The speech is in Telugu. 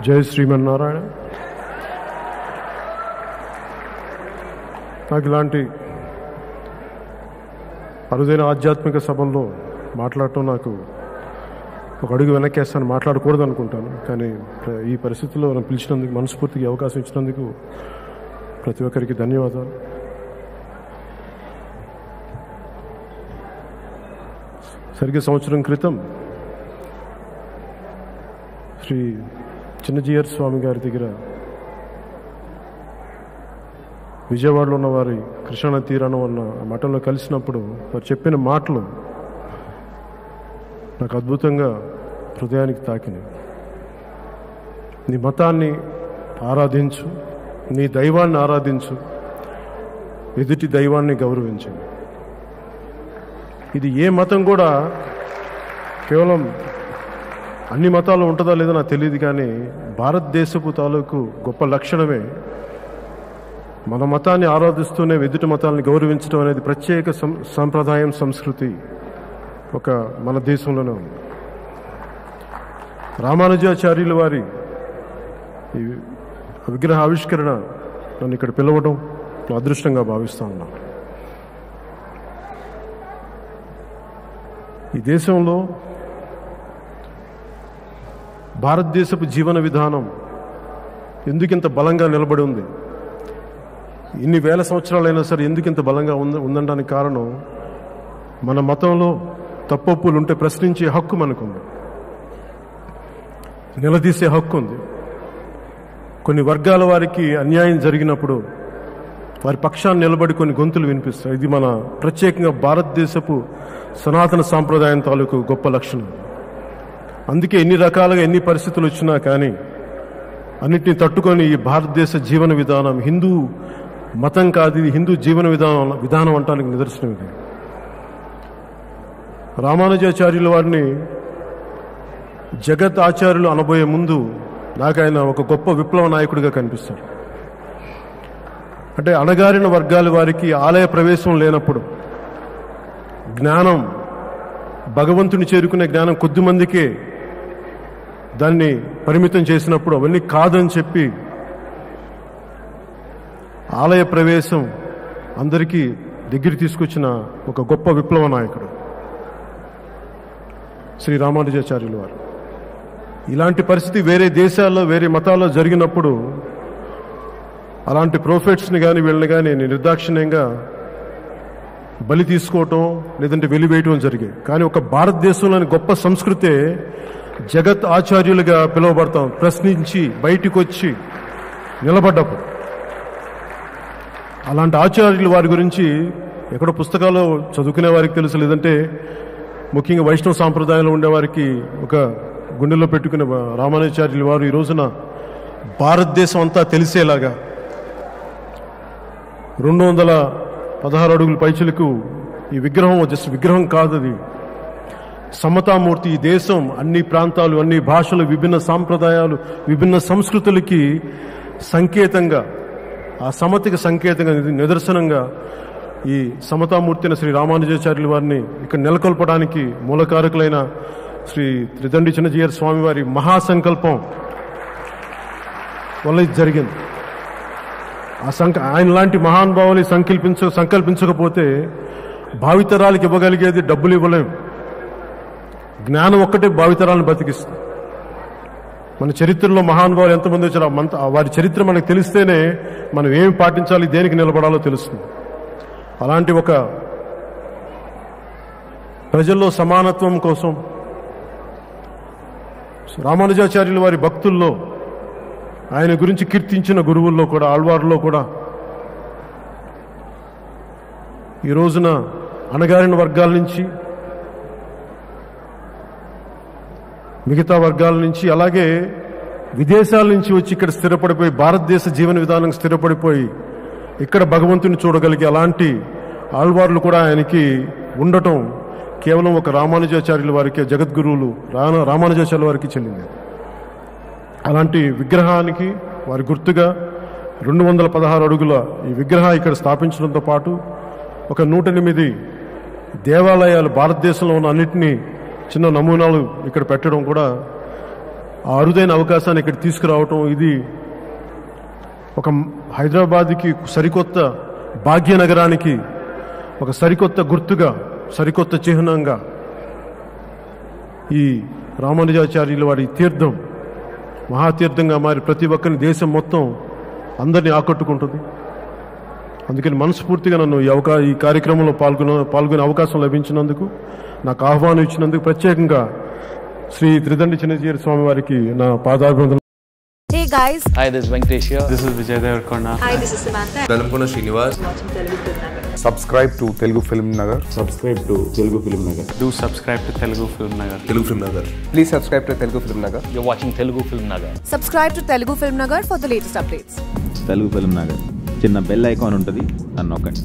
జై శ్రీమన్నారాయణ నాకు ఇలాంటి అరుదైన ఆధ్యాత్మిక సభల్లో మాట్లాడటం నాకు ఒక అడుగు వెనక్కేస్తాను మాట్లాడకూడదు అనుకుంటాను కానీ ప్ర- ఈ పరిస్థితుల్లో నన్ను పిలిచినందుకు మనస్ఫూర్తిగా ఈ అవకాశం ఇచ్చినందుకు ప్రతి ఒక్కరికి ధన్యవాదాలు సరిగ్గా సంవత్సరం క్రితం శ్రీ చిన్నజీయర్ స్వామి గారి దగ్గర విజయవాడలో ఉన్న వారి కృష్ణా తీరాన ఉన్న ఆ మఠంలో కలిసినప్పుడు వారు చెప్పిన మాటలు నాకు అద్భుతంగా హృదయానికి తాకినాయి నీ మతాన్ని ఆరాధించు నీ దైవాన్ని ఆరాధించు ఎదుటి దైవాన్ని గౌరవించు ఇది ఏ మతం కూడా కేవలం అన్ని మతాలు ఉంటుందా లేదో నాకు తెలియదు కానీ భారతదేశపు తాలూకు గొప్ప లక్షణమే మన మతాన్ని ఆరాధిస్తూనే ఎదుటి మతాలను గౌరవించడం అనేది ప్రత్యేక సం- సంప్రదాయం సంస్కృతి ఒక మన దేశంలోనే ఉంది రామానుజాచార్యుల వారి ఈ విగ్రహ ఆవిష్కరణ నన్ను ఇక్కడ పిలవడం నా అదృష్టంగా భావిస్తా ఉన్నాను ఈ దేశంలో భారతదేశపు జీవన విధానం ఎందుకింత బలంగా నిలబడి ఉంది ఇన్ని వేల సంవత్సరాలైనా సరే ఎందుకు ఇంత బలంగా ఉంది ఉందనడానికి కారణం మన మతంలో తప్పొప్పులు ఉంటే ప్రశ్నించే హక్కు మనకుంది నిలదీసే హక్కు ఉంది కొన్ని వర్గాల వారికి అన్యాయం జరిగినప్పుడు వారి పక్షాన్ని నిలబడి కొన్ని గొంతులు వినిపిస్తాయి ఇది మన ప్రత్యేకంగా భారతదేశపు సనాతన సాంప్రదాయం తాలూకు గొప్ప లక్షణం అందుకే ఎన్ని రకాలుగా ఎన్ని పరిస్థితులు వచ్చినా కానీ అన్నిటిని తట్టుకొని ఈ భారతదేశ జీవన విధానం హిందూ మతం కాదు ఇది హిందూ జీవన విధానం విధానం అంటానికి నిదర్శనం ఇది రామానుజాచార్యుల వారిని జగత్ ఆచార్యులు అనబోయే ముందు నాకు ఆయన ఒక గొప్ప విప్లవ నాయకుడిగా కనిపిస్తాడు అంటే అణగారిన వర్గాల వారికి ఆలయ ప్రవేశం లేనప్పుడు జ్ఞానం భగవంతుని చేరుకునే జ్ఞానం కొద్ది మందికే దాన్ని పరిమితం చేసినప్పుడు అవన్నీ కాదని చెప్పి ఆలయ ప్రవేశం అందరికీ దగ్గర తీసుకొచ్చిన ఒక గొప్ప విప్లవ నాయకుడు శ్రీ రామానుజాచార్యులు వారు ఇలాంటి పరిస్థితి వేరే దేశాల్లో వేరే మతాల్లో జరిగినప్పుడు అలాంటి ప్రోఫెట్స్ని కానీ వీళ్ళని కానీ నిర్దాక్షిణ్యంగా బలి తీసుకోవటం లేదంటే వెలివేయటం జరిగాయి కానీ ఒక భారతదేశంలోని గొప్ప సంస్కృతే జగత్ ఆచార్యులుగా పిలువబడతాం ప్రశ్నించి బయటికి వచ్చి నిలబడ్డప్పుడు అలాంటి ఆచార్యులు వారి గురించి ఎక్కడో పుస్తకాలు చదువుకునే వారికి తెలుసు లేదంటే ముఖ్యంగా వైష్ణవ సాంప్రదాయంలో ఉండేవారికి ఒక గుండెలో పెట్టుకునే రామానుచార్యులు వారు ఈ రోజున భారతదేశం అంతా తెలిసేలాగా రెండు వందల పదహారు అడుగుల పైచులకు ఈ విగ్రహం జస్ట్ విగ్రహం కాదు అది సమతామూర్తి ఈ దేశం అన్ని ప్రాంతాలు అన్ని భాషలు విభిన్న సాంప్రదాయాలు విభిన్న సంస్కృతులకి సంకేతంగా ఆ సమతికి సంకేతంగా ఇది నిదర్శనంగా ఈ సమతామూర్తిని శ్రీ రామానుజాచార్యుల వారిని ఇక్కడ నెలకొల్పడానికి మూలకారకులైన శ్రీ త్రిదండి చిన్నజీయర్ స్వామి వారి మహాసంకల్పం వల్ల ఇది జరిగింది ఆ సంక ఆయన లాంటి మహానుభావుని సంకల్పించ సంకల్పించకపోతే భావితరాలకు ఇవ్వగలిగేది డబ్బులు ఇవ్వలేం జ్ఞానం ఒక్కటే భావితరాలను బతికిస్తుంది మన చరిత్రలో మహానుభావులు ఎంతమంది వచ్చారో మన వారి చరిత్ర మనకు తెలిస్తేనే మనం ఏమి పాటించాలి దేనికి నిలబడాలో తెలుస్తుంది అలాంటి ఒక ప్రజల్లో సమానత్వం కోసం రామానుజాచార్యుల వారి భక్తుల్లో ఆయన గురించి కీర్తించిన గురువుల్లో కూడా ఆళ్వార్లో కూడా ఈ రోజున అణగారిన వర్గాల నుంచి మిగతా వర్గాల నుంచి అలాగే విదేశాల నుంచి వచ్చి ఇక్కడ స్థిరపడిపోయి భారతదేశ జీవన విధానం స్థిరపడిపోయి ఇక్కడ భగవంతుని చూడగలిగే అలాంటి ఆళ్వార్లు కూడా ఆయనకి ఉండటం కేవలం ఒక రామానుజాచార్యుల వారికి జగద్గురువులు రా- రామానుజాచార్యుల వారికి చెల్లింది అలాంటి విగ్రహానికి వారి గుర్తుగా రెండు వందల పదహారు అడుగుల ఈ విగ్రహం ఇక్కడ స్థాపించడంతో పాటు ఒక నూట ఎనిమిది దేవాలయాలు భారతదేశంలో ఉన్న అన్నింటినీ చిన్న నమూనాలు ఇక్కడ పెట్టడం కూడా ఆ అరుదైన అవకాశాన్ని ఇక్కడ తీసుకురావటం ఇది ఒక హైదరాబాద్కి సరికొత్త భాగ్యనగరానికి ఒక సరికొత్త గుర్తుగా సరికొత్త చిహ్నంగా ఈ రామానుజాచార్యుల వారి తీర్థం మహాతీర్థంగా మారి ప్రతి ఒక్కరిని దేశం మొత్తం అందరినీ ఆకట్టుకుంటుంది అందుకని మనస్ఫూర్తిగా నన్ను ఈ అవకా ఈ కార్యక్రమంలో పాల్గొన పాల్గొనే అవకాశం లభించినందుకు నాకు ఆహ్వానం ఇచ్చినందుకు ప్రత్యేకంగా శ్రీ త్రిదండి చిన్నజీరి స్వామి వారికి నా పాదాభివందనలు Hey guys, Hi, this is Venkatesh here. This is Vijay Devarkonda. hi, this is Samantha. Velankonda Srinivas subscribe to Telugu Film Nagar. subscribe to Telugu Film Nagar. Do subscribe to Telugu Film Nagar. Telugu film Nagar Please subscribe to Telugu Film Nagar. You're watching Telugu Film Nagar. Subscribe to Telugu Film Nagar for the latest updates. Telugu film Nagar చిన్న బెల్ ఐకాన్ ఉంటుంది నన్ను నొక్కండి